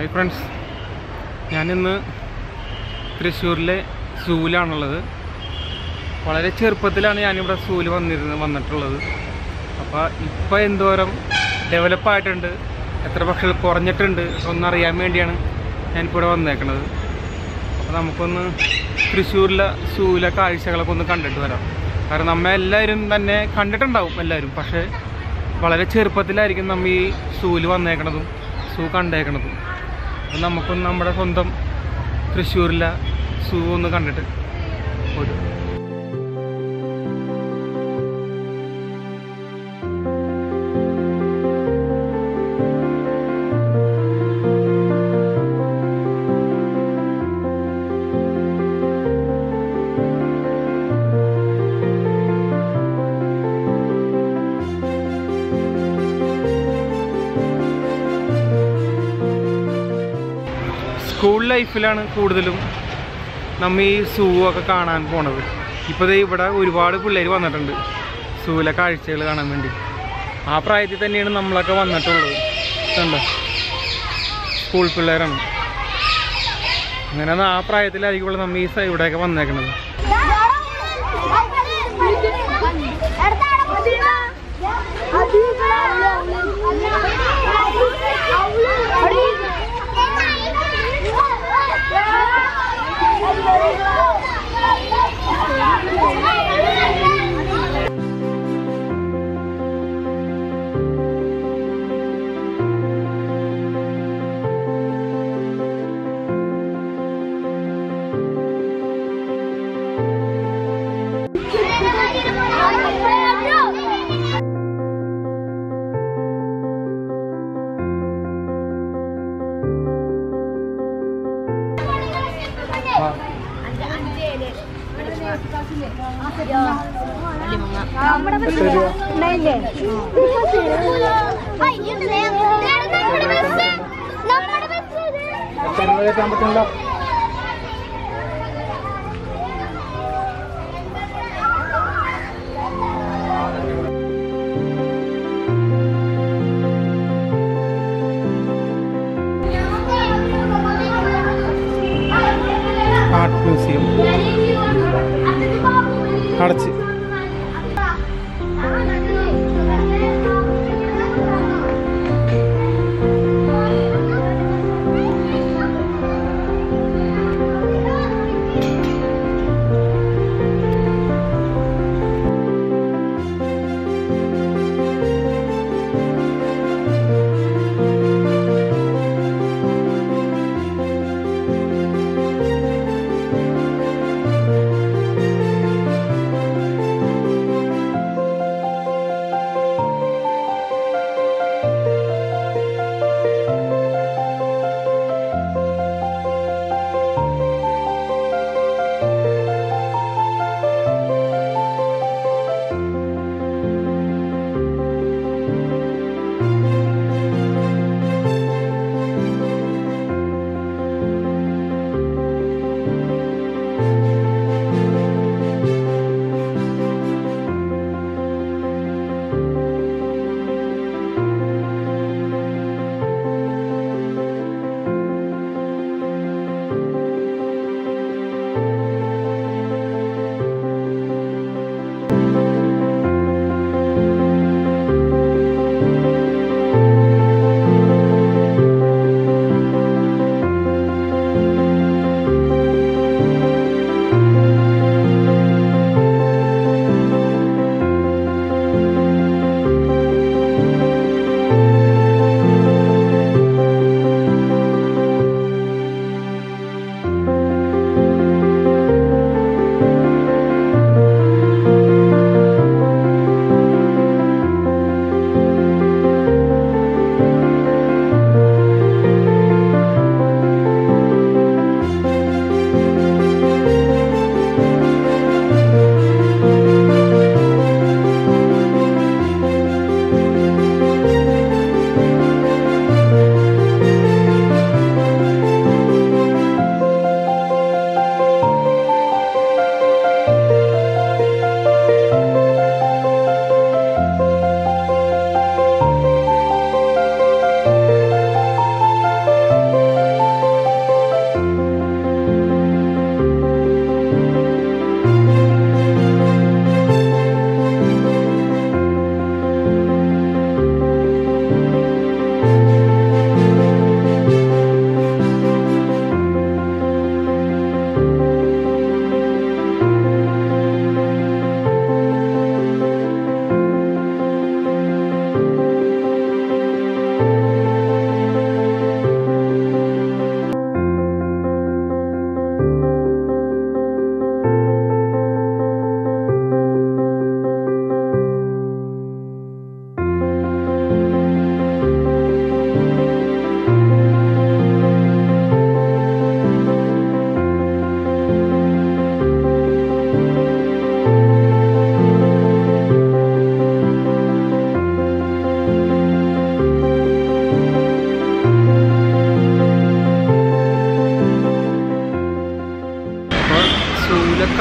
hi friends ഞാനിന്ന് തൃശ്ശൂരിലെ സൂവിലാണുള്ളത് വളരെ ചെറുപ്പത്തിലാണ് ഞാനിവിടെ സൂവിൽ വന്നിരുന്നത് വന്നിട്ടുള്ളത് അപ്പോൾ ഇപ്പോൾ എന്തോരം ഡെവലപ്പായിട്ടുണ്ട് എത്ര പക്ഷികൾ കുറഞ്ഞിട്ടുണ്ട് ഒന്നറിയാൻ വേണ്ടിയാണ് ഞാനിപ്പോൾ ഇവിടെ വന്നേക്കണത് അപ്പോൾ നമുക്കൊന്ന് തൃശ്ശൂരിലെ സൂവിലെ കാഴ്ചകളൊക്കെ ഒന്ന് കണ്ടിട്ട് വരാം കാരണം നമ്മ എല്ലാവരും തന്നെ കണ്ടിട്ടുണ്ടാവും എല്ലാവരും പക്ഷേ വളരെ ചെറുപ്പത്തിലായിരിക്കും നമ്മ ഈ സൂവിൽ വന്നേക്കണതും സൂ കണ്ടേക്കണതും അപ്പം നമുക്കൊന്ന് നമ്മുടെ സ്വന്തം തൃശ്ശൂരിലെ സൂ ഒന്ന് കണ്ടിട്ട് ഒരു സ്കൂൾ ലൈഫിലാണ് കൂടുതലും നമ്മ ഈ സൂ ഒക്കെ കാണാൻ പോണത് ഇപ്പോൾ ദേ ഇവിടെ ഒരുപാട് പിള്ളേർ വന്നിട്ടുണ്ട് സൂവിലെ കാഴ്ചകൾ കാണാൻ വേണ്ടി ആ പ്രായത്തിൽ തന്നെയാണ് നമ്മളൊക്കെ വന്നിട്ടുള്ളത് കണ്ടോ സ്കൂൾ പിള്ളേരാണ് അങ്ങനെ ആ പ്രായത്തിലായിരിക്കുമ്പോൾ നമ്മൾ ഈ സ- ഇവിടെയൊക്കെ വന്നേക്കണത് ആർട്ട് മ്യൂസിയം അടച്ച്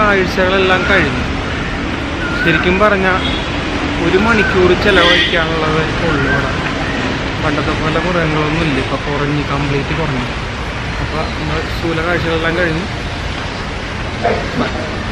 കാഴ്ചകളെല്ലാം കഴിഞ്ഞു ശരിക്കും പറഞ്ഞാൽ ഒരു മണിക്കൂർ ചിലവഴിക്കാനുള്ളത് ഉള്ളു ഇവിടെ പണ്ടത്തെ പോലെ മൃഗങ്ങളൊന്നും ഇല്ല ഇപ്പം കുറഞ്ഞ് കംപ്ലീറ്റ് കുറഞ്ഞു അപ്പോൾ നമ്മൾ സ്ഥൂല കാഴ്ചകളെല്ലാം കഴിഞ്ഞു